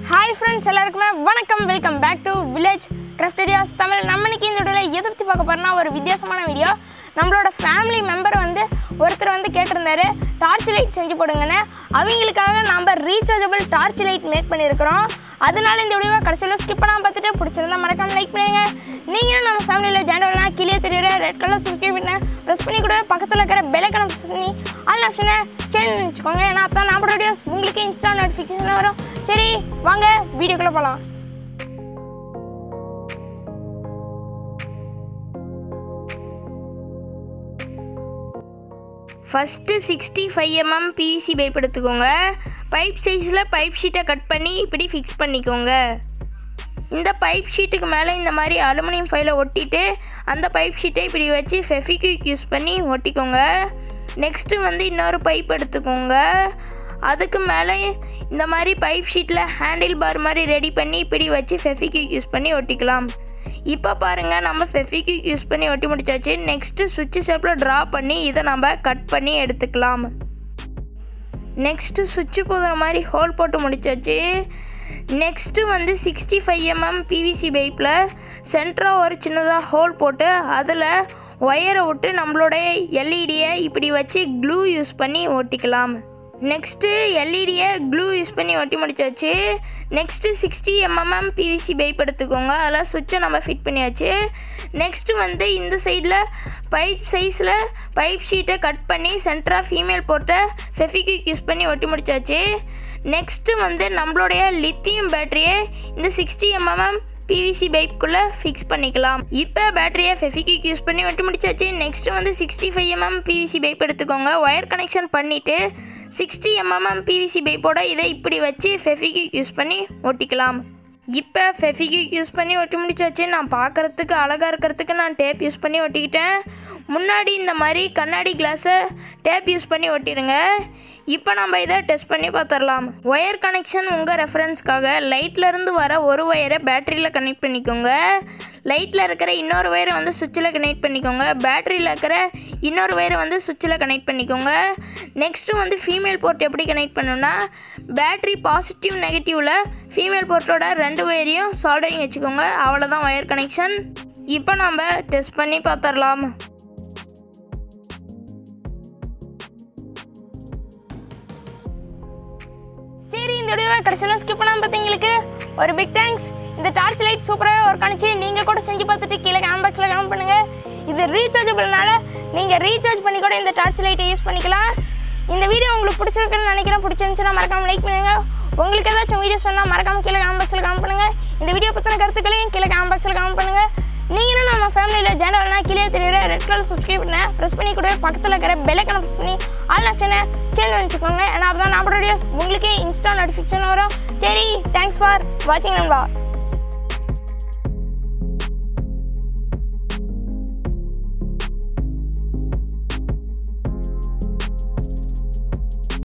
hi friends எல்லாருக்குமே வணக்கம் welcome back to village craft ideas Tamil நம்ம இன்னைக்கு இந்த வீடியோவில் எதை பற்றி பார்க்க போகிறோம்னா ஒரு வித்தியாசமான வீடியோ நம்மளோட ஃபேமிலி மெம்பர் வந்து ஒருத்தர் வந்து கேட்டிருந்தாரு டார்ச் லைட் செஞ்சு போடுங்கன்னு அவங்களுக்காக நம்ம ரீசார்ஜபிள் டார்ச் லைட் மேக் பண்ணியிருக்கிறோம் அதனால இந்த வீடியோவை கடைசியில் ஸ்கிப் பண்ணாமல் பார்த்துட்டு பிடிச்சிருந்தா மறக்காம லைக் பண்ணுங்க நீங்களும் நம்ம ஃபேமிலியில் ஜாயின் பண்ணலாம் கீழே தெரியுற ரெட் கலர் சப்ஸ்கிரைப் பண்ண ப்ரெஸ் பண்ணி கூட பக்கத்தில் இருக்கிற பெலைக்கனை ப்ரெஸ் பண்ணி ஆல் ஆப்ஷனை சேஞ்ச் வச்சுக்கோங்க ஏன்னா அப்போ நம்ம வீடியோஸ் உங்களுக்கு இன்ஸ்டா நோட்டிஃபிகேஷன் வரும் சரி வாங்க வீடியோக்குள்ளே போகலாம் first sixty five MM PVC pipe எடுத்துக்கோங்க பைப் சைஸில் பைப் ஷீட்டை கட் பண்ணி இப்படி ஃபிக்ஸ் பண்ணிக்கோங்க இந்த பைப் ஷீட்டுக்கு மேலே இந்த மாதிரி அலுமினியம் ஃபைலை ஒட்டிட்டு அந்த பைப் ஷீட்டை இப்படி வச்சு ஃபெஃபிக்விக் யூஸ் பண்ணி ஒட்டிக்கோங்க நெக்ஸ்ட்டு வந்து இன்னொரு பைப் எடுத்துக்கோங்க அதுக்கு மேலே இந்த மாதிரி பைப் ஷீட்டில் ஹேண்டில் பார் மாதிரி ரெடி பண்ணி இப்படி வச்சு ஃபெஃபிக்விக் யூஸ் பண்ணி ஒட்டிக்கலாம் இப்போ பாருங்கள் நம்ம ஃபெஃபிக்விக் யூஸ் பண்ணி ஒட்டி முடிச்சாச்சு நெக்ஸ்ட்டு சுவிட்ச் ஷேப்பில் ட்ரா பண்ணி இதை நம்ம கட் பண்ணி எடுத்துக்கலாம் நெக்ஸ்ட்டு சுவிட்சு போதுற மாதிரி ஹோல் போட்டு முடிச்சாச்சு நெக்ஸ்ட்டு வந்து சிக்ஸ்டி ஃபைவ் எம்எம் பிவிசி பைப்பில் சென்டராக ஒரு சின்னதாக ஹோல் போட்டு அதில் ஒயரை விட்டு நம்மளோட எல்இடியை இப்படி வச்சு க்ளூ யூஸ் பண்ணி ஒட்டிக்கலாம் நெக்ஸ்ட்டு எல்இடியை க்ளூ யூஸ் பண்ணி ஒட்டி முடிச்சாச்சு next sixty MM PVC pipe எடுத்துக்கோங்க அதில் சுவிட்சை நம்ம ஃபிட் பண்ணியாச்சு நெக்ஸ்ட்டு வந்து இந்த சைடில் பைப் சைஸில் பைப் ஷீட்டை கட் பண்ணி சென்டராக ஃபீமேல் போர்ட்டை ஃபெஃபிக்விக் யூஸ் பண்ணி ஒட்டி முடிச்சாச்சு நெக்ஸ்ட்டு வந்து நம்மளுடைய லித்தியம் பேட்டரியை இந்த சிக்ஸ்டி எம்எம்எம் பிவிசி பைப்புக்குள்ளே ஃபிக்ஸ் பண்ணிக்கலாம் இப்போ பேட்டரியை ஃபெஃபிக்விக் யூஸ் பண்ணி ஒட்டி முடிச்சாச்சு நெக்ஸ்ட்டு வந்து sixty five MM PVC pipe எடுத்துக்கோங்க ஒயர் கனெக்ஷன் பண்ணிவிட்டு சிக்ஸ்டி எம்எம்எம் பிவிசி பைப்போட இதை இப்படி வச்சு ஃபெஃபிக்விக் யூஸ் பண்ணி ஒட்டிக்கலாம் இப்போ ஃபெஃபிக்விக் யூஸ் பண்ணி ஒட்டி முடிச்சாச்சு நான் பார்க்குறதுக்கு அழகாக இருக்கிறதுக்கு நான் டேப் யூஸ் பண்ணி ஒட்டிக்கிட்டேன் முன்னாடி இந்த மாதிரி கண்ணாடி கிளாஸை டேப் யூஸ் பண்ணி ஒட்டிடுங்க இப்போ நம்ம இதை டெஸ்ட் பண்ணி பார்த்துடலாம் ஒயர் கனெக்ஷன் உங்கள் ரெஃபரன்ஸ்க்காக லைட்லேருந்து வர ஒரு ஒயரை பேட்டரியில் கனெக்ட் பண்ணிக்கோங்க லைட்டில் இருக்கிற இன்னொரு ஒயரை வந்து சுவிட்சில் கனெக்ட் பண்ணிக்கோங்க பேட்டரியில் இருக்கிற இன்னொரு ஒயரை வந்து சுவிட்சில் கனெக்ட் பண்ணிக்கோங்க நெக்ஸ்ட்டு வந்து ஃபீமேல் போர்ட் எப்படி கனெக்ட் பண்ணணும்னா பேட்டரி பாசிட்டிவ் நெகட்டிவில் ஃபீமேல் போர்ட்டோட ரெண்டு ஒயரையும் சால்டரிங் வச்சுக்கோங்க அவ்வளோதான் ஒயர் கனெக்ஷன் இப்போ நம்ம டெஸ்ட் பண்ணி பார்த்துடலாம் சரி இந்த வீடியோவை கடைசியில் ஸ்கிப் பண்ணாமல் பார்த்தீங்களுக்கு ஒரு பிக் தேங்க்ஸ் இந்த டார்ச் லைட் சூப்பராக ஒர்க் ஆனிச்சு நீங்கள் கூட செஞ்சு பார்த்துட்டு கீழே கமெண்ட் பாக்ஸில் கமெண்ட் பண்ணுங்கள் இது ரீசார்ஜபிள்னால நீங்கள் ரீசார்ஜ் பண்ணி கூட இந்த டார்ச் லைட்டை யூஸ் பண்ணிக்கலாம் இந்த வீடியோ உங்களுக்கு பிடிச்சிருக்குன்னு நினைக்கிறேன் பிடிச்சிருந்துச்சுன்னா மறக்காம லைக் பண்ணுங்க உங்களுக்கு ஏதாச்சும் வீடியோஸ் வேணால் மறக்காம கீழே கமெண்ட் பாக்ஸில் கமெண்ட் பண்ணுங்கள் இந்த வீடியோ பற்றின கருத்துக்களையும் கீழே கமெண்ட் பாக்ஸில் கமெண்ட் பண்ணுங்கள் நீங்களும் நம்ம ஃபேமிலியில் ஜெனரல்னா கீழே தெரியுற ரெட் கலர் சப்ஸ்கிரைப் பண்ண ப்ரெஸ் பண்ணி கூட பக்கத்தில் இருக்கிற பெல்லைக்கனை ப்ரெஸ் பண்ணி ஆல் ஆப்ஷனை சேஞ்ச் வச்சுக்கோங்க ஏன்னா அப்போ தான் நம்ம வீடியோஸ் உங்களுக்கு இன்ஸ்டா நோட்டிஃபிகேஷன் வரும் சரி தேங்க்ஸ் ஃபார் வாட்சிங் நண்பா